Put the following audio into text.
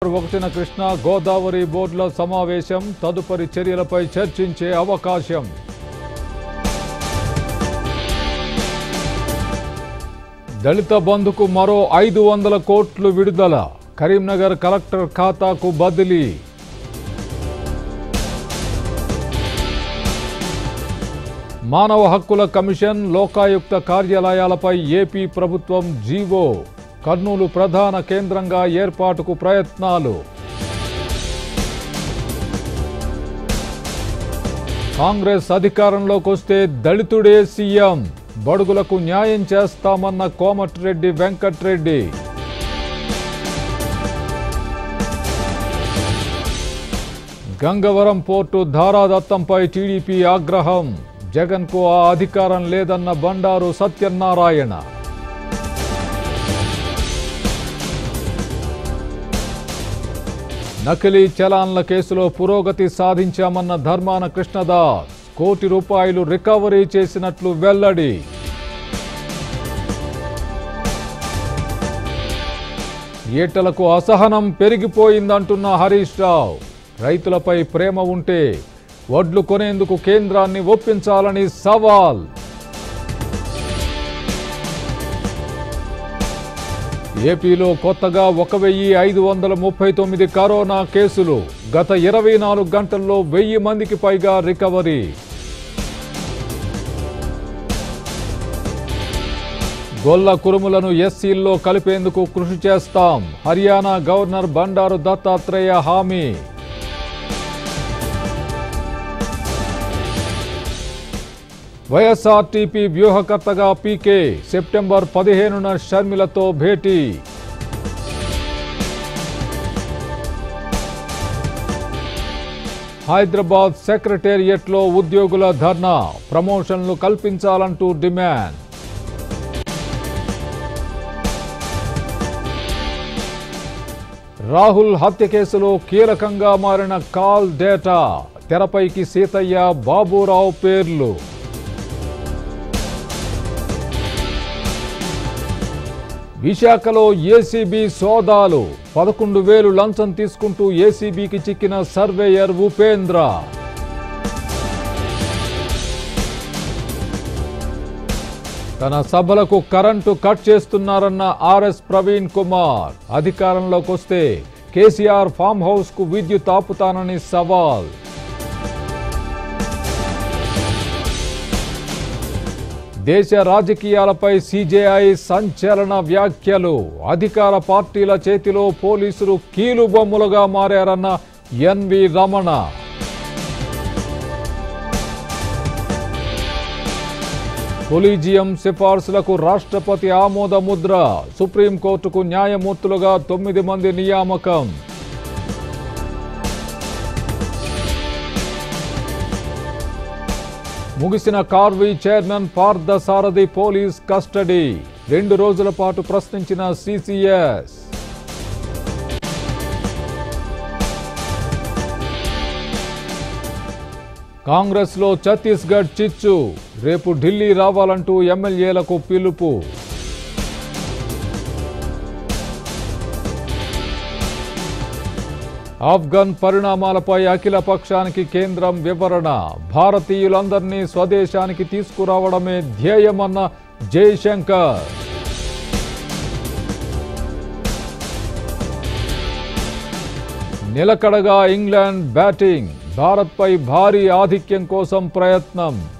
ఒకటిన కృష్ణా గోదావరి బోర్డుల సమావేశం తదుపరి చర్యలపై చర్చించే అవకాశం దళిత బంధుకు మరో ఐదు వందల కోట్లు విడుదల కరీంనగర్ కలెక్టర్ ఖాతాకు బదిలీ మానవ హక్కుల కమిషన్ లోకాయుక్త కార్యాలయాలపై ఏపీ ప్రభుత్వం జీవో కర్నూలు ప్రధాన కేంద్రంగా ఏర్పాటుకు ప్రయత్నాలు కాంగ్రెస్ అధికారంలోకి వస్తే దళితుడే సీఎం బడుగులకు న్యాయం చేస్తామన్న కోమటిరెడ్డి వెంకట్రెడ్డి గంగవరం పోర్టు ధారాదత్తంపై టీడీపీ ఆగ్రహం జగన్కు ఆ అధికారం లేదన్న బండారు సత్యనారాయణ నకిలీ చలాన్ల కేసులో పురోగతి సాధించామన్న ధర్మాన కృష్ణదాస్ కోటి రూపాయలు రికవరీ చేసినట్లు వెల్లడి ఈటలకు అసహనం పెరిగిపోయిందంటున్న హరీష్ రావు రైతులపై ప్రేమ ఉంటే వడ్లు కొనేందుకు కేంద్రాన్ని ఒప్పించాలని సవాల్ ఏపీలో కొత్తగా ఒక వెయ్యి ఐదు వందల ముప్పై తొమ్మిది కరోనా కేసులు గత ఇరవై నాలుగు గంటల్లో వెయ్యి మందికి పైగా రికవరీ గొల్ల కురుములను ఎస్సీల్లో కలిపేందుకు కృషి చేస్తాం హర్యానా గవర్నర్ బండారు దత్తాత్రేయ హామీ వైఎస్ఆర్టీపీ వ్యూహకర్తగా పీకే సెప్టెంబర్ పదిహేనున షర్మిలతో భేటీ హైదరాబాద్ సెక్రటేరియట్లో ఉద్యోగుల ధర్నా ప్రమోషన్లు కల్పించాలంటూ డిమాండ్ రాహుల్ హత్య కేసులో కీలకంగా మారిన కాల్ డేటా తెరపైకి సీతయ్య బాబురావు పేర్లు విశాఖలో ఏసీబీ సోదాలు పదకొండు వేలు లంచం తీసుకుంటూ ఏసీబీకి చిక్కిన సర్వేయర్ ఉపేంద్ర తన సభలకు కరెంటు కట్ చేస్తున్నారన్న ఆర్ఎస్ ప్రవీణ్ కుమార్ అధికారంలోకి వస్తే కేసీఆర్ ఫామ్ హౌస్ కు విద్యుత్ ఆపుతానని సవాల్ దేశ రాజకీయాలపై సీజేఐ సంచలన వ్యాఖ్యలు అధికార పార్టీల చేతిలో పోలీసులు కీలుబొమ్మలుగా మారారన్న ఎన్వి రమణ కొలీజియం సిఫార్సులకు రాష్ట్రపతి ఆమోద ముద్ర సుప్రీంకోర్టుకు న్యాయమూర్తులుగా తొమ్మిది మంది నియామకం ముగిసిన Karvy chairman Partha Sarathi police custody రెండు రోజుల పాటు ప్రశ్నించిన సిసిఎస్ కాంగ్రెస్ లో ఛత్తీస్గఢ్ చిచ్చు రేపు ఢిల్లీ రావాలంటూ ఎమ్మెల్యేలకు పిలుపు ఆఫ్ఘన్ పరిణామాలపై అఖిల పక్షానికి కేంద్రం వివరణ భారతీయులందరినీ స్వదేశానికి తీసుకురావడమే ధ్యేయమన్న జయశంకర్ నిలకడగా ఇంగ్లాండ్ బ్యాటింగ్ భారత్పై భారీ ఆధిక్యం కోసం ప్రయత్నం